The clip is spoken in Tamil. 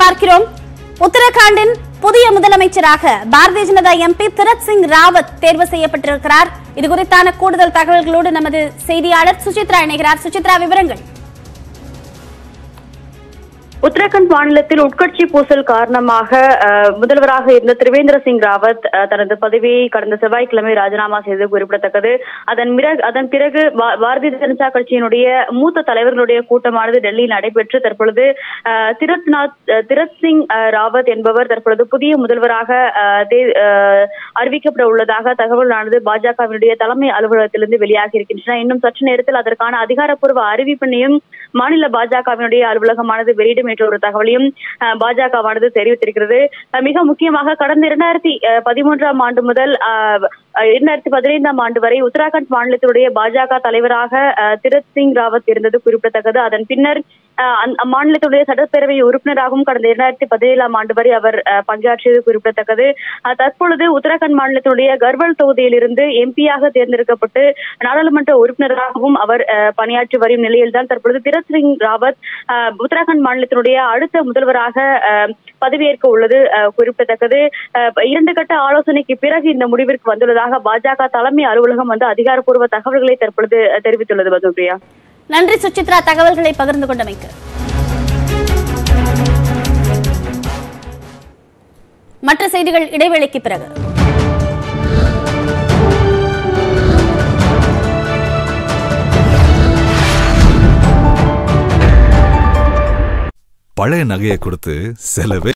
பார்க்கிறோம் உத்தரகாண்டின் புதிய முதலமைச்சராக பாரதிய ஜனதா எம்பி திரத் சிங் ராவத் தேர்வு செய்யப்பட்டிருக்கிறார் இது குறித்தான கூடுதல் தகவல்களோடு நமது செய்தியாளர் சுசித்ரா இணைகிறார் சுசித்ரா விவரங்கள் உத்தரகாண்ட் மாநிலத்தில் உட்கட்சி பூசல் காரணமாக அஹ், முதல்வராக இருந்த திரிவேந்திர சிங் ராவத் அஹ், தனது பதவியை கடந்த செவ்வாய்க்கிழமை ராஜினாமா செய்தது குறிப்பிடத்தக்கது அதன் பிறகு அதன் பிறகு பா- பாரதிய ஜனதா கட்சியினுடைய மூத்த தலைவர்களுடைய கூட்டமானது டெல்லியில் நடைபெற்று தற்பொழுது அஹ், திரத்நாத் அஹ், திரத் சிங் அஹ், ராவத் என்பவர் தற்பொழுது புதிய முதல்வராக அஹ், தே- அஹ், அறிவிக்கப்பட உள்ளதாக தகவலானது பாஜகவினுடைய தலைமை அலுவலகத்திலிருந்து வெளியாகி இருக்கின்றன இன்னும் சற்று நேரத்தில் அதற்கான அதிகாரப்பூர்வ அறிவிப்பினையும் மாநில பாஜகவினுடைய அலுவலகமானது வெளியிடும் என்ற ஒரு தகவலையும் அஹ், பாஜகவானது தெரிவித்திருக்கிறது அஹ், மிக முக்கியமாக கடந்த இரண்டாயிரத்தி அஹ், பதிமூன்றாம் ஆண்டு முதல் அஹ், அஹ், இரண்டாயிரத்தி பதினைந்தாம் ஆண்டு வரை உத்தராகண்ட் மாநிலத்தினுடைய பாஜக தலைவராக அஹ், திரத் சிங் ராவத் இருந்தது குறிப்பிடத்தக்கது அதன் பின்னர் அஹ், அந்த அம்மாநிலத்துடைய சட்டப்பேரவை உறுப்பினராகவும் கடந்த இரண்டாயிரத்தி பதினேழாம் ஆண்டு வரை அவர் அஹ், பங்காற்றியது குறிப்பிடத்தக்கது அஹ், தற்பொழுது உத்தராகண்ட் மாநிலத்தினுடைய கர்வல் தொகுதியிலிருந்து எம்பியாக தேர்ந்தெடுக்கப்பட்டு நாடாளுமன்ற உறுப்பினராகவும் அவர் அஹ், பணியாற்றி வரும் நிலையில்தான் தற்பொழுது திரத் சிங் ராவத் அஹ், உத்தராகண்ட் மாநிலத்தினுடைய அடுத்த முதல்வராக அஹ், பதவியேற்க உள்ளது அஹ், குறிப்பிடத்தக்கது அஹ், இரண்டு கட்ட ஆலோசனைக்கு பிறகு இந்த முடிவிற்கு வந்துள்ளதாக பாஜக தலைமை அலுவலகம் வந்து அதிகாரப்பூர்வ தகவல்களை தற்பொழுது அஹ், தெரிவித்துள்ளது மதுபிரியா நன்றி சுசித்ரா தகவல்களை பகிர்ந்து கொண்டமைக்கு மற்ற செய்திகள் இடைவேளைக்கு பிறகு பழைய நகையை கொடுத்து செலவே